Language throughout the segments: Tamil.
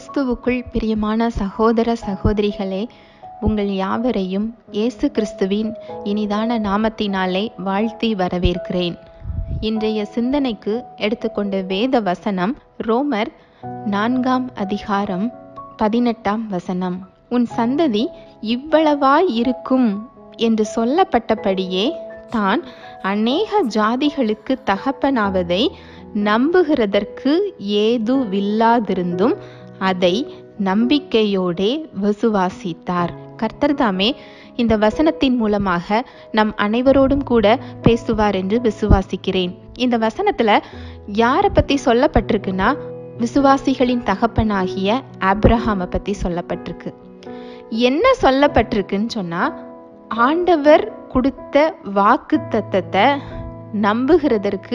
கிறிஸ்துவுக்குள் பிரியமான சகோதர சகோதரிகளே உங்கள் யாவரையும் இயேசு கிறிஸ்துவின் இனிதான நாமத்தினாலே வாழ்த்தி வரவேற்கிறேன் இன்றைய சிந்தனைக்கு எடுத்துக்கொண்ட வேத வசனம் ரோமர் நான்காம் அதிகாரம் பதினெட்டாம் வசனம் உன் சந்ததி இவ்வளவாய் இருக்கும் என்று சொல்லப்பட்டபடியே தான் அநேக ஜாதிகளுக்கு தகப்பனாவதை நம்புகிறதற்கு ஏதுவில்லாதிருந்தும் அதை நம்பிக்கையோடே விசுவாசித்தார் கர்த்தர்தாமே இந்த வசனத்தின் மூலமாக நம் அனைவரோடும் கூட பேசுவார் என்று விசுவாசிக்கிறேன் இந்த வசனத்துல யாரை பத்தி சொல்லப்பட்டிருக்குன்னா விசுவாசிகளின் தகப்பனாகிய ஆப்ரஹாமை பத்தி சொல்லப்பட்டிருக்கு என்ன சொல்லப்பட்டிருக்குன்னு சொன்னா ஆண்டவர் கொடுத்த வாக்கு தத்தத்தை நம்புகிறதற்கு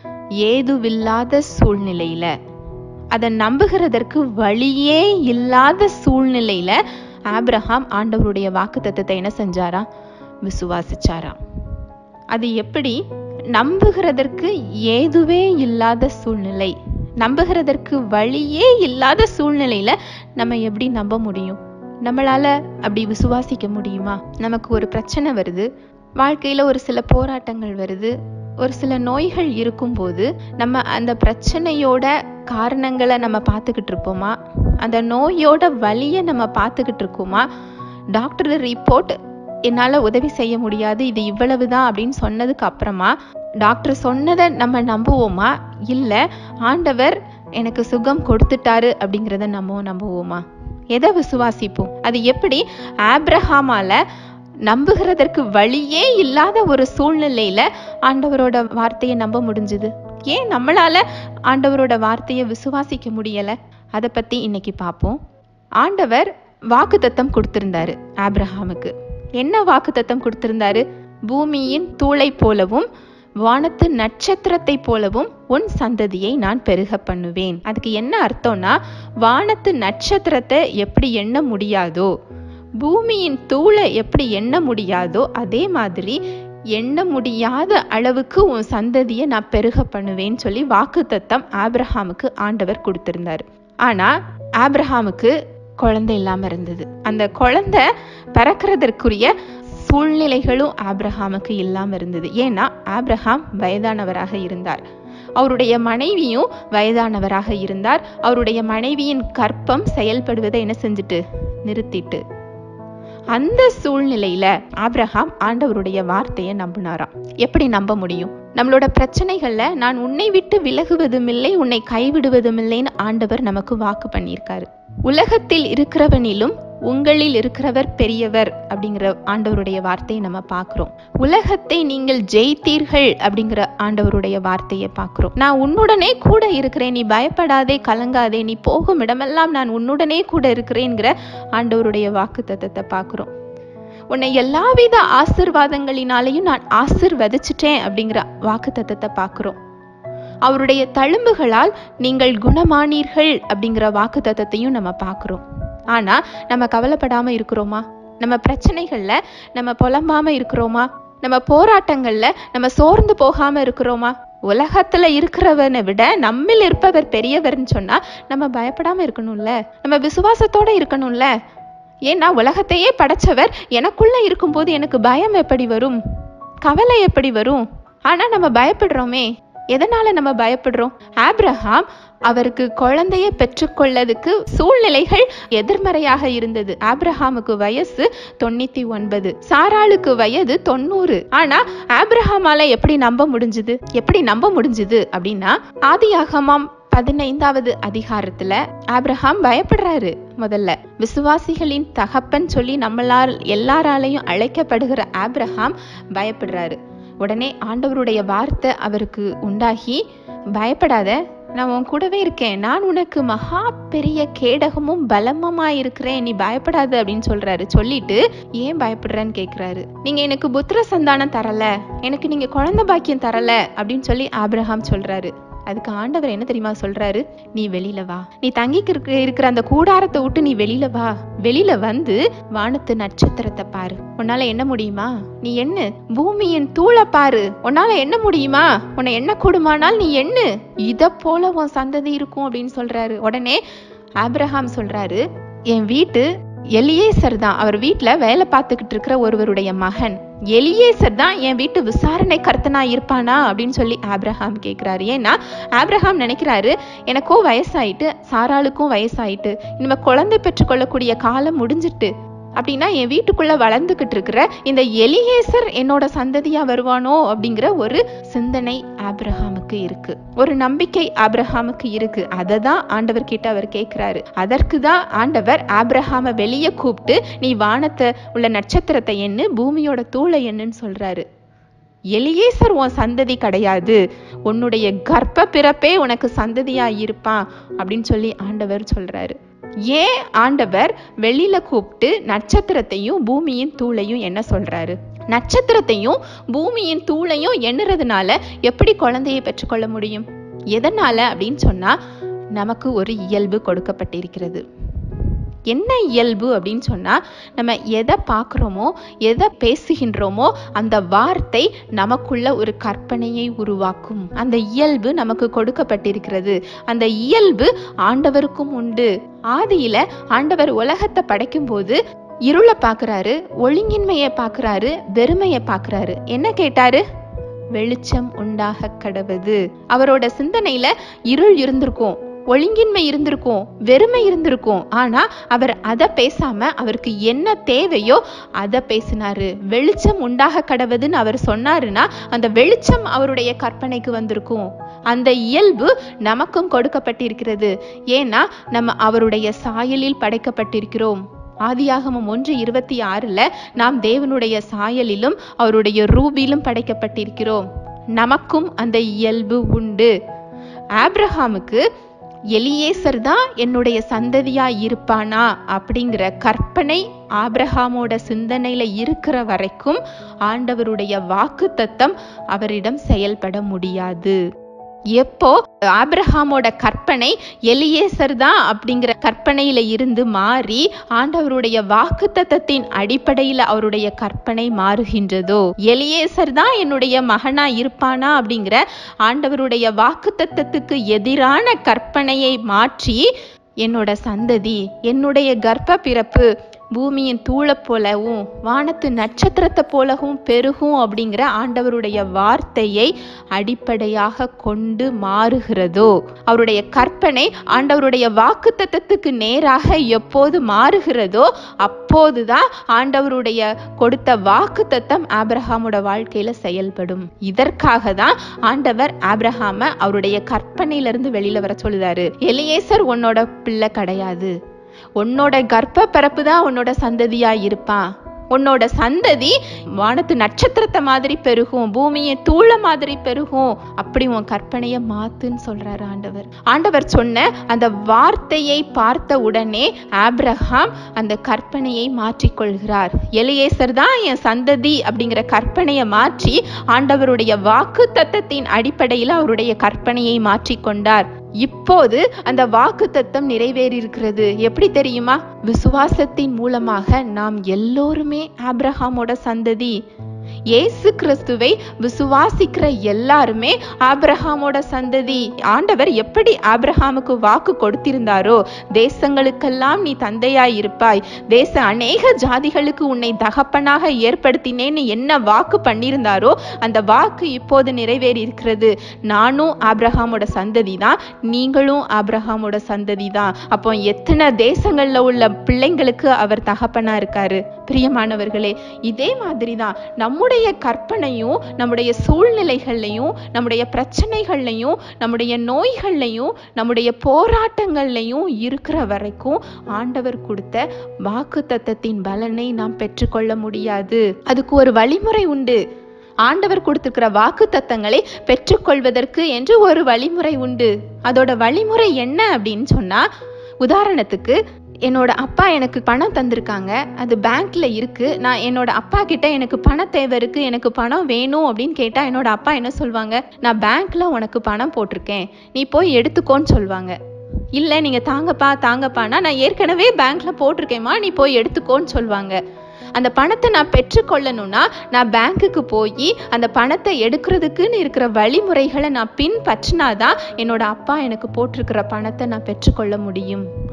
ஏதுவில்லாத சூழ்நிலையில அதை நம்புகிறதற்கு வழியே இல்லாத சூழ்நிலையில ஆப்ரஹாம் ஆண்டவருடைய வாக்கு தத்தத்தை என்ன செஞ்சாராம் விசுவாசிச்சாராம் அது எப்படி நம்புகிறதற்கு ஏதுவே இல்லாத சூழ்நிலை நம்புகிறதற்கு வழியே இல்லாத சூழ்நிலையில நம்ம எப்படி நம்ப முடியும் நம்மளால அப்படி விசுவாசிக்க முடியுமா நமக்கு ஒரு பிரச்சனை வருது வாழ்க்கையில ஒரு சில போராட்டங்கள் வருது ஒரு சில நோய்கள் இருக்கும்போது நம்ம அந்த பிரச்சனையோட காரணங்களை நம்ம பார்த்துக்கிட்டு இருப்போமா அந்த நோயோட வழியை நம்ம பார்த்துக்கிட்டு இருக்கோமா டாக்டர் ரிப்போர்ட் என்னால் உதவி செய்ய முடியாது இது இவ்வளவுதான் அப்படின்னு சொன்னதுக்கு அப்புறமா டாக்டர் சொன்னதை நம்ம நம்புவோமா இல்லை ஆண்டவர் எனக்கு சுகம் கொடுத்துட்டாரு அப்படிங்கிறத நம்ம நம்புவோமா எதை விசுவாசிப்போம் அது எப்படி ஆப்ரஹாமால நம்புகிறதற்கு வழியே இல்லாத ஒரு சூழ்நிலையில ஆண்டவரோட வார்த்தையை நம்ப முடிஞ்சுது ஏன் நம்மளால ஆண்டவரோட வார்த்தையை விசுவாசிக்க முடியல அதை பத்தி இன்னைக்கு பார்ப்போம் ஆண்டவர் வாக்கு தத்தம் கொடுத்திருந்தாரு ஆப்ரஹாமுக்கு என்ன வாக்கு தத்தம் கொடுத்திருந்தாரு பூமியின் தூளை போலவும் வானத்து நட்சத்திரத்தை போலவும் உன் சந்ததியை நான் பெருக பண்ணுவேன் அதுக்கு என்ன அர்த்தம்னா வானத்து நட்சத்திரத்தை எப்படி எண்ண முடியாதோ பூமியின் தூளை எப்படி எண்ண முடியாதோ அதே மாதிரி எண்ண முடியாத அளவுக்கு உன் சந்ததியை நான் பெருக பண்ணுவேன்னு சொல்லி வாக்கு தத்தம் ஆப்ரஹாமுக்கு ஆண்டவர் கொடுத்திருந்தாரு ஆனா ஆப்ரஹாமுக்கு குழந்தை இல்லாம இருந்தது அந்த குழந்தை பிறக்கிறதற்குரிய சூழ்நிலைகளும் ஆப்ரஹாமுக்கு இல்லாம இருந்தது ஏன்னா ஆப்ரஹாம் வயதானவராக இருந்தார் அவருடைய மனைவியும் வயதானவராக இருந்தார் அவருடைய மனைவியின் கற்பம் செயல்படுவதை என்ன செஞ்சுட்டு நிறுத்திட்டு அந்த சூழ்நிலையில ஆப்ரஹாம் ஆண்டவருடைய வார்த்தையை நம்பினாராம் எப்படி நம்ப முடியும் நம்மளோட பிரச்சனைகள்ல நான் உன்னை விட்டு விலகுவதும் இல்லை உன்னை கைவிடுவதும் இல்லைன்னு ஆண்டவர் நமக்கு வாக்கு பண்ணியிருக்காரு உலகத்தில் இருக்கிறவனிலும் உங்களில் இருக்கிறவர் பெரியவர் அப்படிங்கிற ஆண்டவருடைய வார்த்தையை நம்ம பார்க்கிறோம் உலகத்தை நீங்கள் ஜெயித்தீர்கள் அப்படிங்கிற ஆண்டவருடைய வார்த்தையை பார்க்கிறோம் நான் உன்னுடனே கூட இருக்கிறேன் நீ பயப்படாதே கலங்காதே நீ போகும் இடமெல்லாம் நான் உன்னுடனே கூட இருக்கிறேங்கிற ஆண்டவருடைய வாக்கு தத்தத்தை பார்க்கிறோம் உன்னை எல்லாவித ஆசிர்வாதங்களினாலையும் நான் ஆசிர்வதிச்சிட்டேன் அப்படிங்கிற வாக்கு தத்தத்தை பார்க்கிறோம் அவருடைய தழும்புகளால் நீங்கள் குணமானீர்கள் அப்படிங்கிற வாக்கு தத்தத்தையும் நம்ம பார்க்கிறோம் ஆனா நம்ம கவலைப்படாம இருக்கிறோமா நம்ம பிரச்சனைகள்ல நம்ம புலம்பாம இருக்கிறோமா நம்ம போராட்டங்கள்ல நம்ம சோர்ந்து போகாம இருக்கிறோமா உலகத்துல இருக்கிறவனை விட நம்மில் இருப்பவர் பெரியவர்னு சொன்னா நம்ம பயப்படாம இருக்கணும்ல நம்ம விசுவாசத்தோட இருக்கணும்ல ஏன்னா உலகத்தையே படைச்சவர் எனக்குள்ள இருக்கும்போது எனக்கு பயம் எப்படி வரும் கவலை எப்படி வரும் ஆனா நம்ம பயப்படுறோமே எதனால நம்ம பயப்படுறோம் ஆப்ரஹாம் அவருக்கு குழந்தைய பெற்றுக்கொள்ளதுக்கு சூழ்நிலைகள் எதிர்மறையாக இருந்தது ஆப்ரஹாமுக்கு வயசு தொண்ணூத்தி ஒன்பது சாராளுக்கு வயது தொண்ணூறு ஆனா ஆப்ரஹாமால எப்படி நம்ப முடிஞ்சுது எப்படி நம்ப முடிஞ்சுது அப்படின்னா ஆதியாகமாம் பதினைந்தாவது அதிகாரத்துல ஆப்ரஹாம் பயப்படுறாரு முதல்ல விசுவாசிகளின் தகப்பன் சொல்லி நம்மளால் எல்லாராலையும் அழைக்கப்படுகிற ஆப்ரஹாம் பயப்படுறாரு உடனே ஆண்டவருடைய வார்த்தை அவருக்கு உண்டாகி பயப்படாத நான் உன் கூடவே இருக்கேன் நான் உனக்கு மகா பெரிய கேடகமும் பலமுமா இருக்கிறேன் நீ பயப்படாத அப்படின்னு சொல்றாரு சொல்லிட்டு ஏன் பயப்படுறேன்னு கேக்குறாரு நீங்க எனக்கு புத்திர சந்தானம் தரல எனக்கு நீங்க குழந்தை பாக்கியம் தரல அப்படின்னு சொல்லி ஆப்ரஹாம் சொல்றாரு அதுக்கு ஆண்டவர் என்ன தெரியுமா சொல்றாரு நீ வெளியில வா நீ தங்கிக்கு இருக்க இருக்கிற அந்த கூடாரத்தை விட்டு நீ வெளியில வா வெளியில வந்து வானத்து நட்சத்திரத்தை பாரு உன்னால என்ன முடியுமா நீ என்ன பூமியின் தூளை பாரு உன்னால என்ன முடியுமா உன்னை என்ன கூடுமானால் நீ எண்ணு இத போல உன் சந்ததி இருக்கும் அப்படின்னு சொல்றாரு உடனே ஆப்ரஹாம் சொல்றாரு என் வீட்டு எலியேசர் தான் அவர் வீட்டில் வேலை பார்த்துக்கிட்டு இருக்கிற ஒருவருடைய மகன் எலியேசர் தான் என் வீட்டு விசாரணை கர்த்தனா இருப்பானா அப்படின்னு சொல்லி ஆப்ரஹாம் கேட்குறாரு ஏன்னா ஆப்ரஹாம் நினைக்கிறாரு எனக்கோ வயசாயிட்டு சாராளுக்கும் வயசாயிட்டு இனிமே குழந்தை பெற்றுக்கொள்ளக்கூடிய காலம் முடிஞ்சிட்டு அப்படின்னா என் வீட்டுக்குள்ள வளர்ந்துகிட்டு இருக்கிற இந்த எலியேசர் என்னோட சந்ததியா வருவானோ அப்படிங்கிற ஒரு சிந்தனை ஆப்ரஹாமுக்கு இருக்கு ஒரு நம்பிக்கை ஆப்ரஹாமுக்கு இருக்கு அதை தான் ஆண்டவர் கிட்ட அவர் கேட்கிறாரு அதற்கு தான் ஆண்டவர் ஆப்ரஹாம வெளியே கூப்பிட்டு நீ வானத்தை உள்ள நட்சத்திரத்தை எண்ணு பூமியோட தூளை எண்ணுன்னு சொல்றாரு எலியேசர் உன் சந்ததி கிடையாது உன்னுடைய கர்ப்ப பிறப்பே உனக்கு சந்ததியா இருப்பான் அப்படின்னு சொல்லி ஆண்டவர் சொல்றாரு ஏன் ஆண்டவர் வெளியில கூப்பிட்டு நட்சத்திரத்தையும் பூமியின் தூளையும் என்ன சொல்றாரு நட்சத்திரத்தையும் பூமியின் தூளையும் எண்ணுறதுனால எப்படி குழந்தையை பெற்றுக்கொள்ள முடியும் எதனால அப்படின்னு சொன்னா நமக்கு ஒரு இயல்பு கொடுக்கப்பட்டிருக்கிறது என்ன இயல்பு அப்படின்னு சொன்னா நம்ம எதை பார்க்குறோமோ எதை பேசுகின்றோமோ அந்த வார்த்தை நமக்குள்ள ஒரு கற்பனையை உருவாக்கும் அந்த இயல்பு நமக்கு கொடுக்கப்பட்டிருக்கிறது அந்த இயல்பு ஆண்டவருக்கும் உண்டு ஆதியில ஆண்டவர் உலகத்தை படைக்கும் போது இருளை பார்க்கறாரு ஒழுங்கின்மையை பார்க்கறாரு வெறுமையை பார்க்கறாரு என்ன கேட்டாரு வெளிச்சம் உண்டாக கடவுது அவரோட சிந்தனையில இருள் இருந்திருக்கும் ஒழுங்கின்மை இருந்திருக்கும் வெறுமை இருந்திருக்கும் ஆனா அவர் அதை பேசாம அவருக்கு என்ன தேவையோ அதை பேசினாரு வெளிச்சம் உண்டாக கடவுதுன்னு அவர் சொன்னாருன்னா அந்த வெளிச்சம் அவருடைய கற்பனைக்கு வந்திருக்கும் அந்த இயல்பு நமக்கும் கொடுக்கப்பட்டிருக்கிறது ஏன்னா நம்ம அவருடைய சாயலில் படைக்கப்பட்டிருக்கிறோம் ஆதியாகமம் ஒன்று இருபத்தி ஆறுல நாம் தேவனுடைய சாயலிலும் அவருடைய ரூபிலும் படைக்கப்பட்டிருக்கிறோம் நமக்கும் அந்த இயல்பு உண்டு ஆப்ரஹாமுக்கு எலியேசர் தான் என்னுடைய சந்ததியா இருப்பானா அப்படிங்கிற கற்பனை ஆப்ரஹாமோட சிந்தனையில இருக்கிற வரைக்கும் ஆண்டவருடைய வாக்கு தத்தம் அவரிடம் செயல்பட முடியாது எப்போ ஆப்ரஹாமோட கற்பனை எலியேசர் தான் அப்படிங்கிற கற்பனையில இருந்து மாறி ஆண்டவருடைய வாக்கு தத்தத்தின் அடிப்படையில அவருடைய கற்பனை மாறுகின்றதோ எலியேசர் தான் என்னுடைய மகனா இருப்பானா அப்படிங்கிற ஆண்டவருடைய வாக்கு தத்தத்துக்கு எதிரான கற்பனையை மாற்றி என்னோட சந்ததி என்னுடைய கர்ப்ப பிறப்பு பூமியின் தூளை போலவும் வானத்து நட்சத்திரத்தை போலவும் பெருகும் அப்படிங்கிற ஆண்டவருடைய வார்த்தையை அடிப்படையாக கொண்டு மாறுகிறதோ அவருடைய கற்பனை ஆண்டவருடைய வாக்கு தத்தத்துக்கு நேராக எப்போது மாறுகிறதோ அப்போதுதான் ஆண்டவருடைய கொடுத்த வாக்கு தத்தம் ஆப்ரஹாமோட வாழ்க்கையில செயல்படும் இதற்காக தான் ஆண்டவர் ஆப்ரஹாம அவருடைய கற்பனையிலிருந்து வெளியில வர சொல்லுதாரு எலியேசர் உன்னோட பிள்ளை கிடையாது உன்னோட கர்ப்ப பிறப்பு தான் உன்னோட சந்ததியா இருப்பான் உன்னோட சந்ததி வானத்து நட்சத்திரத்தை மாதிரி பெருகும் பூமியை தூள மாதிரி பெருகும் அப்படி உன் கற்பனையை மாத்துன்னு சொல்றாரு ஆண்டவர் ஆண்டவர் சொன்ன அந்த வார்த்தையை பார்த்த உடனே ஆப்ரஹாம் அந்த கற்பனையை மாற்றிக்கொள்கிறார் எலியேசர் தான் என் சந்ததி அப்படிங்கிற கற்பனையை மாற்றி ஆண்டவருடைய வாக்கு தத்தத்தின் அடிப்படையில் அவருடைய கற்பனையை மாற்றிக்கொண்டார் இப்போது அந்த வாக்கு தத்தம் நிறைவேறி இருக்கிறது எப்படி தெரியுமா விசுவாசத்தின் மூலமாக நாம் எல்லோருமே ஆப்ரஹாமோட சந்ததி இயேசு கிறிஸ்துவை விசுவாசிக்கிற எல்லாருமே ஆப்ரஹாமோட சந்ததி ஆண்டவர் எப்படி ஆப்ரஹாமுக்கு வாக்கு கொடுத்திருந்தாரோ தேசங்களுக்கெல்லாம் நீ தந்தையாய் இருப்பாய் தேச அநேக ஜாதிகளுக்கு உன்னை தகப்பனாக ஏற்படுத்தினேன்னு என்ன வாக்கு பண்ணியிருந்தாரோ அந்த வாக்கு இப்போது நிறைவேறி இருக்கிறது நானும் ஆப்ரஹாமோட சந்ததி தான் நீங்களும் ஆப்ரஹாமோட சந்ததி தான் அப்போ எத்தனை தேசங்கள்ல உள்ள பிள்ளைங்களுக்கு அவர் தகப்பனா இருக்காரு பிரியமானவர்களே இதே மாதிரி தான் நம்முடைய கற்பனையும் நம்முடைய சூழ்நிலைகள்லையும் நம்முடைய பிரச்சனைகள்லையும் நம்முடைய நோய்கள்லையும் நம்முடைய போராட்டங்கள்லையும் இருக்கிற வரைக்கும் ஆண்டவர் கொடுத்த வாக்கு தத்தத்தின் பலனை நாம் பெற்றுக்கொள்ள முடியாது அதுக்கு ஒரு வழிமுறை உண்டு ஆண்டவர் கொடுத்திருக்கிற வாக்கு தத்தங்களை பெற்றுக்கொள்வதற்கு என்று ஒரு வழிமுறை உண்டு அதோட வழிமுறை என்ன அப்படின்னு சொன்னா உதாரணத்துக்கு என்னோட அப்பா எனக்கு பணம் தந்திருக்காங்க அது பேங்க்ல இருக்கு நான் என்னோட அப்பா கிட்ட எனக்கு பண தேவை இருக்கு எனக்கு பணம் வேணும் அப்படின்னு கேட்டா என்னோட அப்பா என்ன சொல்லுவாங்க நான் பேங்க்ல உனக்கு பணம் போட்டிருக்கேன் நீ போய் எடுத்துக்கோன்னு சொல்லுவாங்க இல்லை நீங்கள் தாங்கப்பா தாங்கப்பானா நான் ஏற்கனவே பேங்க்ல போட்டிருக்கேம்மா நீ போய் எடுத்துக்கோன்னு சொல்லுவாங்க அந்த பணத்தை நான் பெற்றுக்கொள்ளணும்னா நான் பேங்க்குக்கு போய் அந்த பணத்தை எடுக்கிறதுக்குன்னு இருக்கிற வழிமுறைகளை நான் பின்பற்றினாதான் என்னோட அப்பா எனக்கு போட்டிருக்கிற பணத்தை நான் பெற்றுக்கொள்ள முடியும்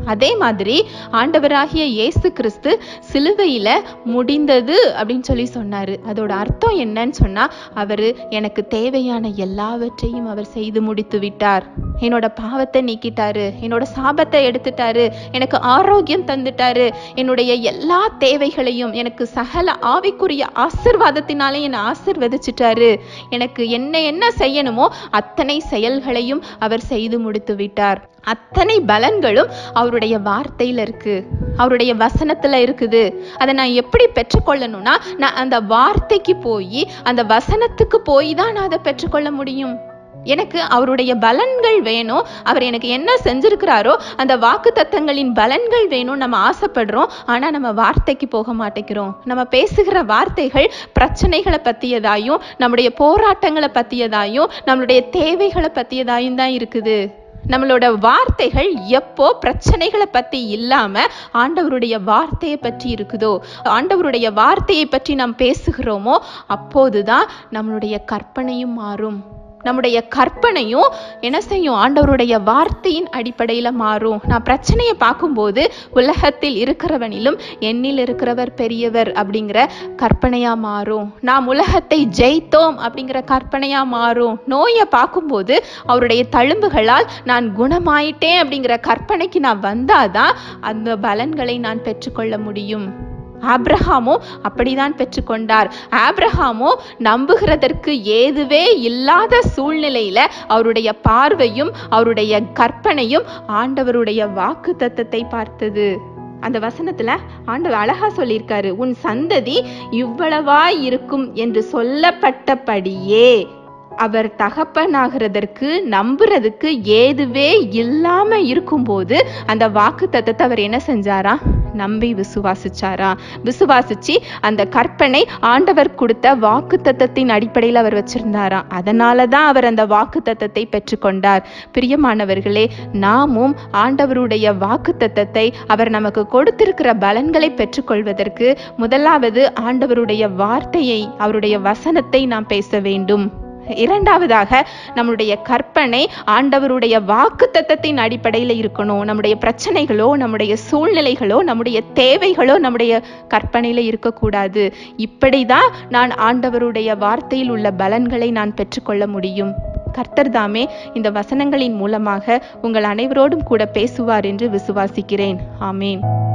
அதே மாதிரி ஆண்டவராகிய இயேசு கிறிஸ்து சிலுவையில முடிந்தது அப்படின்னு சொல்லி சொன்னாரு அதோட அர்த்தம் என்னன்னு சொன்னா அவரு எனக்கு தேவையான எல்லாவற்றையும் அவர் செய்து முடித்து விட்டார் என்னோட பாவத்தை நீக்கிட்டாரு என்னோட சாபத்தை எடுத்துட்டாரு எனக்கு ஆரோக்கியம் தந்துட்டாரு என்னுடைய எல்லா தேவைகளையும் எனக்கு சகல ஆவிக்குரிய ஆசிர்வாதத்தினாலே என்னை ஆசிர்வதிச்சிட்டாரு எனக்கு என்ன என்ன செய்யணுமோ அத்தனை செயல்களையும் அவர் செய்து முடித்து விட்டார் அத்தனை பலன்களும் அவருடைய வார்த்தையில இருக்கு அவருடைய வசனத்துல இருக்குது அதை நான் எப்படி பெற்றுக்கொள்ளணும்னா நான் அந்த வார்த்தைக்கு போய் அந்த வசனத்துக்கு போய் தான் நான் அதை பெற்றுக்கொள்ள முடியும் எனக்கு அவருடைய பலன்கள் வேணும் அவர் எனக்கு என்ன செஞ்சிருக்கிறாரோ அந்த வாக்கு தத்தங்களின் பலன்கள் வேணும் நம்ம ஆசைப்படுறோம் ஆனா நம்ம வார்த்தைக்கு போக மாட்டேங்கிறோம் நம்ம பேசுகிற வார்த்தைகள் பிரச்சனைகளை பத்தியதாயும் நம்முடைய போராட்டங்களை பத்தியதாயும் நம்மளுடைய தேவைகளை பத்தியதாயும் தான் இருக்குது நம்மளோட வார்த்தைகள் எப்போ பிரச்சனைகளை பத்தி இல்லாம ஆண்டவருடைய வார்த்தையை பற்றி இருக்குதோ ஆண்டவருடைய வார்த்தையை பற்றி நாம் பேசுகிறோமோ அப்போதுதான் நம்மளுடைய கற்பனையும் மாறும் நம்முடைய கற்பனையும் என்ன செய்யும் ஆண்டவருடைய வார்த்தையின் அடிப்படையில் மாறும் நான் பிரச்சனையை பார்க்கும்போது உலகத்தில் இருக்கிறவனிலும் என்னில் இருக்கிறவர் பெரியவர் அப்படிங்கிற கற்பனையா மாறும் நாம் உலகத்தை ஜெயித்தோம் அப்படிங்கிற கற்பனையா மாறும் நோயை பார்க்கும்போது அவருடைய தழும்புகளால் நான் குணமாயிட்டேன் அப்படிங்கிற கற்பனைக்கு நான் வந்தாதான் அந்த பலன்களை நான் பெற்றுக்கொள்ள முடியும் ஆப்ரஹாமும் அப்படிதான் பெற்றுக்கொண்டார் ஆப்ரஹாமும் நம்புகிறதற்கு ஏதுவே இல்லாத சூழ்நிலையில அவருடைய பார்வையும் அவருடைய கற்பனையும் ஆண்டவருடைய வாக்கு தத்தத்தை பார்த்தது அந்த வசனத்துல ஆண்டவர் அழகா சொல்லியிருக்காரு உன் சந்ததி இவ்வளவா இருக்கும் என்று சொல்லப்பட்டபடியே அவர் தகப்பனாகிறதற்கு நம்புறதுக்கு ஏதுவே இல்லாம இருக்கும்போது அந்த வாக்கு தத்தத்தை அவர் என்ன செஞ்சாரா நம்பி விசுவாசிச்சாரா விசுவாசிச்சு அந்த கற்பனை ஆண்டவர் கொடுத்த வாக்கு தத்தத்தின் அடிப்படையில் அவர் வச்சிருந்தாராம் அதனால தான் அவர் அந்த வாக்கு தத்தத்தை பெற்றுக்கொண்டார் பிரியமானவர்களே நாமும் ஆண்டவருடைய வாக்கு தத்தத்தை அவர் நமக்கு கொடுத்திருக்கிற பலன்களை பெற்றுக்கொள்வதற்கு முதலாவது ஆண்டவருடைய வார்த்தையை அவருடைய வசனத்தை நாம் பேச வேண்டும் இரண்டாவதாக நம்மளுடைய கற்பனை ஆண்டவருடைய வாக்கு தத்தத்தின் அடிப்படையில் இருக்கணும் நம்முடைய பிரச்சனைகளோ நம்முடைய சூழ்நிலைகளோ நம்முடைய தேவைகளோ நம்முடைய கற்பனையில இருக்கக்கூடாது இப்படிதான் நான் ஆண்டவருடைய வார்த்தையில் உள்ள பலன்களை நான் பெற்றுக்கொள்ள முடியும் கர்த்தர் தாமே இந்த வசனங்களின் மூலமாக உங்கள் அனைவரோடும் கூட பேசுவார் என்று விசுவாசிக்கிறேன் ஆமேன்